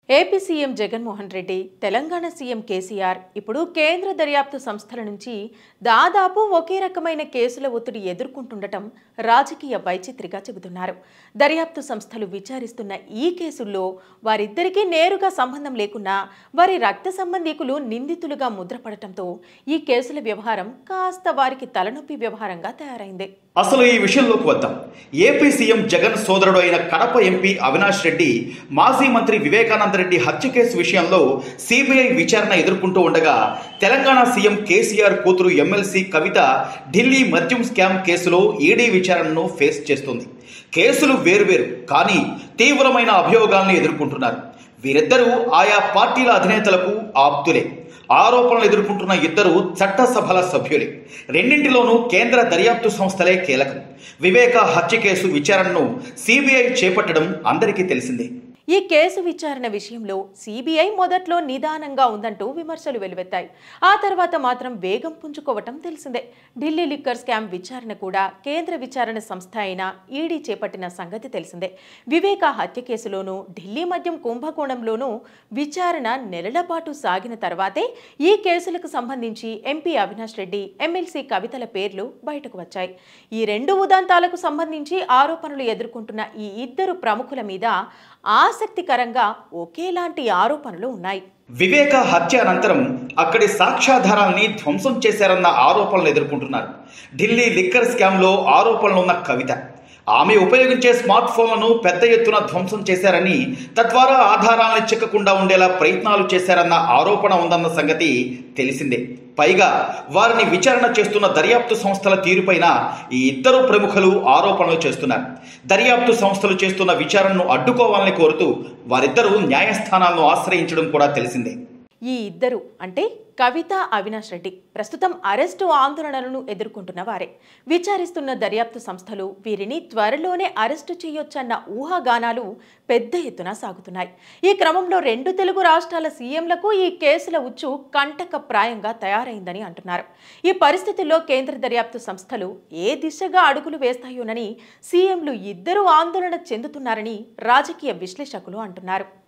AP CM Jaganmohan Reddy Telangana CM KCR ఇప్పుడు కేంద్ర దర్యాప్తు సంస్థల నుంచి దాదాపు ఒకే రకమైన కేసుల ఒత్తిడి ఎదుర్కొంటుండటం రాజకీయ వైచిత్రిగా చెబుతున్నారు దర్యాప్తు సంస్థలు విచారిస్తున్న ఈ కేసుల్లో వారిద్దరికీ నేరుగా సంబంధం లేకున్నా వారి రక్త సంబంధీకులు నిందితులుగా ముద్రపడటంతో ఈ కేసుల వ్యవహారం కాస్త వారికి తలనొప్పి వ్యవహారంగా తయారైంది అసలు ఈ విషయంలోకి వద్దాం ఏపీ సీఎం జగన్ సోదరుడు అయిన కడప ఎంపీ అవినాష్ రెడ్డి మాజీ మంత్రి వివేకానంద రెడ్డి హత్య కేసు విషయంలో సిబిఐ విచారణ ఎదుర్కొంటూ ఉండగా తెలంగాణ సీఎం కేసీఆర్ కూతురు ఎమ్మెల్సీ కవిత ఢిల్లీ మద్యం స్కామ్ కేసులో ఈడీ విచారణను ఫేస్ చేస్తుంది కేసులు వేరువేరు కానీ తీవ్రమైన అభియోగాల్ని ఎదుర్కొంటున్నారు వీరిద్దరూ ఆయా పార్టీల అధినేతలకు ఆప్తులే ఆరోపణలు ఎదుర్కొంటున్న ఇద్దరు చట్టసభల సభ్యులే రెండింటిలోనూ కేంద్ర దర్యాప్తు సంస్థలే కీలకం వివేక హత్య కేసు విచారణను సిబిఐ చేపట్టడం అందరికీ తెలిసిందే ఈ కేసు విచారణ విషయంలో సిబిఐ మొదట్లో నిదానంగా ఉందంటూ విమర్శలు వెలువెత్తాయి ఆ తర్వాత మాత్రం వేగం పుంజుకోవటం తెలిసిందే ఢిల్లీ లిక్కర్ స్కామ్ విచారణ కూడా కేంద్ర విచారణ సంస్థ అయిన ఈడీ చేపట్టిన సంగతి తెలిసిందే వివేక హత్య కేసులోనూ ఢిల్లీ మద్యం కుంభకోణంలోనూ విచారణ నెలల పాటు సాగిన తర్వాతే ఈ కేసులకు సంబంధించి ఎంపీ అవినాష్ రెడ్డి ఎమ్మెల్సీ కవితల పేర్లు బయటకు వచ్చాయి ఈ రెండు ఉదంతాలకు సంబంధించి ఆరోపణలు ఎదుర్కొంటున్న ఈ ఇద్దరు ప్రముఖుల మీద ఆసక్తికరంగా ఒకేలాంటి ఆరోపణలు ఉన్నాయి వివేక హత్య అనంతరం అక్కడి సాక్ష్యాధారాల్ని ధ్వంసం చేశారన్న ఆరోపణలు ఎదుర్కొంటున్నారు ఢిల్లీ లిక్కర్ స్కామ్లో ఆరోపణలున్న కవిత ఆమె ఉపయోగించే స్మార్ట్ ఫోన్లను పెద్ద ఎత్తున ధ్వంసం చేశారని తద్వారా ఆధారాలను చిక్కకుండా ఉండేలా ప్రయత్నాలు చేశారన్న ఆరోపణ ఉందన్న సంగతి తెలిసిందే పైగా వారిని విచారణ చేస్తున్న దర్యాప్తు సంస్థల తీరుపైన ఈ ఇద్దరు ప్రముఖులు ఆరోపణలు చేస్తున్నారు దర్యాప్తు సంస్థలు చేస్తున్న విచారణను అడ్డుకోవాలని కోరుతూ వారిద్దరూ న్యాయస్థానాలను ఆశ్రయించడం కూడా తెలిసిందే ఈ ఇద్దరు అంటే కవిత అవినాష్ రెడ్డి ప్రస్తుతం అరెస్టు ఆందోళనలను ఎదుర్కొంటున్న వారే విచారిస్తున్న దర్యాప్తు సంస్థలు వీరిని త్వరలోనే అరెస్టు చేయొచ్చన్న ఊహాగానాలు పెద్ద ఎత్తున సాగుతున్నాయి ఈ క్రమంలో రెండు తెలుగు రాష్ట్రాల సీఎంలకు ఈ కేసుల ఉచ్చు కంటక ప్రాయంగా తయారైందని అంటున్నారు ఈ పరిస్థితుల్లో కేంద్ర దర్యాప్తు సంస్థలు ఏ దిశగా అడుగులు వేస్తాయోనని సీఎంలు ఇద్దరూ ఆందోళన చెందుతున్నారని రాజకీయ విశ్లేషకులు అంటున్నారు